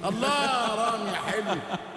الله يا رامي يا حلو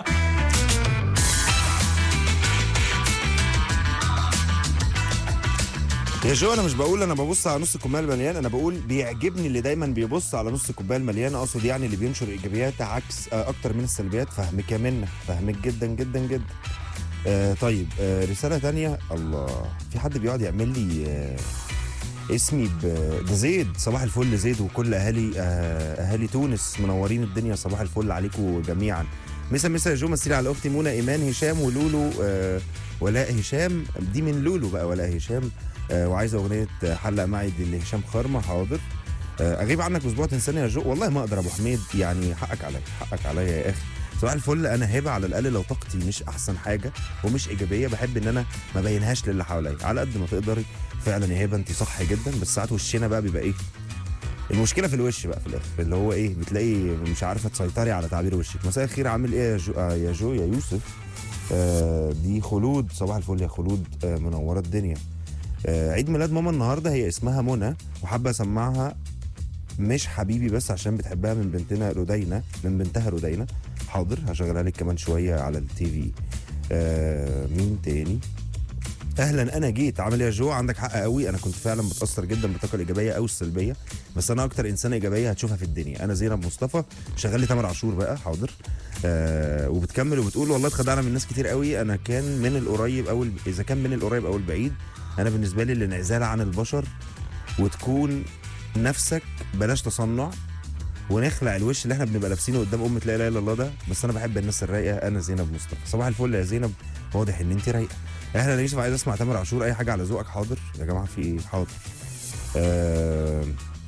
يا جو انا مش بقول انا ببص على نص الكوبايه المليان انا بقول بيعجبني اللي دايما بيبص على نص الكوبايه المليان اقصد يعني اللي بينشر ايجابيات عكس آه، اكتر من السلبيات فهمك يا منى فهمك جدا جدا جدا آه طيب آه رساله تانية الله في حد بيقعد يعمل لي آه اسمي ب ده زيد صباح الفل زيد وكل اهالي آه اهالي تونس منورين الدنيا صباح الفل عليكم جميعا مسا مسا يا جو مسيري على اختي منى ايمان هشام ولولو آه ولاء هشام دي من لولو بقى ولاء هشام آه وعايزه اغنيه حلق معي دي لهشام خرمه حاضر آه اغيب عنك اسبوع تنساني يا جو والله ما اقدر ابو حميد يعني حقك عليا حقك عليا يا اخي صباح الفل انا هبه على الاقل لو طاقتي مش احسن حاجه ومش ايجابيه بحب ان انا ما بينهاش للي حواليا على قد ما تقدري فعلا يا هبه انت صح جدا بس ساعات وشنا بقى بيبقى ايه المشكله في الوش بقى في الاخر اللي هو ايه بتلاقي مش عارفه تسيطري على تعبير وشك مساء الخير عامل ايه يا جو آه يا جو يا يوسف آه دي خلود صباح الفل يا خلود آه منوره الدنيا آه عيد ميلاد ماما النهارده هي اسمها منى وحابه اسمعها مش حبيبي بس عشان بتحبها من بنتنا رودينا من بنتها رودينا حاضر هشغلها لك كمان شويه على التي في آه مين تاني اهلا انا جيت عامل ايه يا جو عندك حق قوي انا كنت فعلا بتاثر جدا بالطاقه الايجابيه او السلبيه بس انا اكتر انسانه ايجابيه هتشوفها في الدنيا انا زينب مصطفى شغال لي تامر عاشور بقى حاضر آه وبتكمل وبتقول والله اتخدعنا من ناس كتير قوي انا كان من القريب او ال- اذا كان من القريب او البعيد انا بالنسبه لي الانعزال عن البشر وتكون نفسك بلاش تصنع ونخلع الوش اللي احنا بنبقى لابسينه قدام امه لا اله الا الله ده بس انا بحب الناس الرايقه انا زينب مصطفى صباح الفل يا زينب واضح ان انت رايقه اهلا يا يوسف عايز اسمع تامر عاشور اي حاجه على ذوقك حاضر يا جماعه في ايه حاضر آه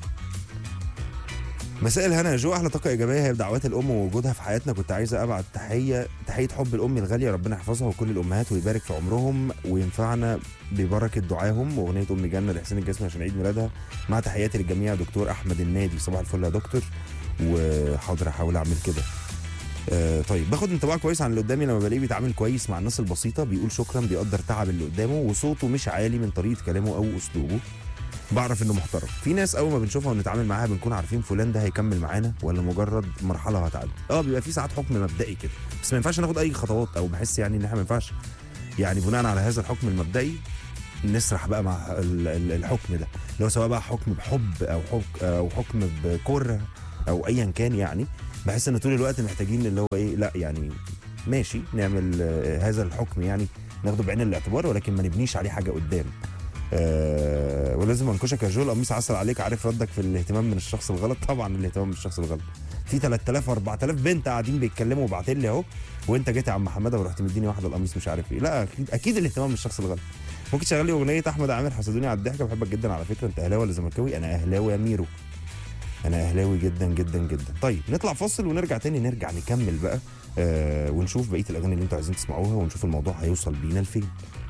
مساء الهنا يا جو احلى طاقه ايجابيه هي بدعوات الام ووجودها في حياتنا كنت عايزه ابعت تحيه تحيه حب الام الغاليه ربنا يحفظها وكل الامهات ويبارك في عمرهم وينفعنا ببركه دعاهم واغنيه ام جنه لحسين الجسمي عشان عيد ميلادها مع تحياتي للجميع دكتور احمد النادي صباح الفل يا دكتور وحاضر هحاول اعمل كده آه طيب باخد انطباع كويس عن اللي قدامي لما بلاقيه بيتعامل كويس مع الناس البسيطه بيقول شكرا بيقدر تعب اللي قدامه وصوته مش عالي من طريقه كلامه او اسلوبه بعرف انه محترم في ناس اول ما بنشوفها ونتعامل معاها بنكون عارفين فلان ده هيكمل معانا ولا مجرد مرحله هتعدي اه بيبقى في ساعات حكم مبدئي كده بس ما ينفعش ناخد اي خطوات او بحس يعني ان احنا ما ينفعش يعني بناء على هذا الحكم المبدئي نسرح بقى مع ال- ال- الحكم ده لو سواء بقى حكم بحب او حكم او حكم بكره او ايا كان يعني بحس ان طول الوقت محتاجين اللي هو ايه لا يعني ماشي نعمل آه، هذا الحكم يعني ناخده بعين الاعتبار ولكن ما نبنيش عليه حاجه قدام آه ولازم انكشك يا جول قميص عسل عليك عارف ردك في الاهتمام من الشخص الغلط طبعا الاهتمام من الشخص الغلط في 3000 4000 بنت قاعدين بيتكلموا وبعت لي اهو وانت جيت يا عم حماده ورحت مديني واحده القميص مش عارف ايه لا اكيد اكيد الاهتمام من الشخص الغلط ممكن تشغل لي اغنيه احمد عامر حسدوني على الضحكه بحبك جدا على فكره انت اهلاوي ولا زملكاوي انا اهلاوي يا ميرو انا اهلاوي جدا جدا جدا طيب نطلع فاصل ونرجع تاني نرجع نكمل بقى آه ونشوف بقيه الاغاني اللي انتوا عايزين تسمعوها ونشوف الموضوع هيوصل بينا لفين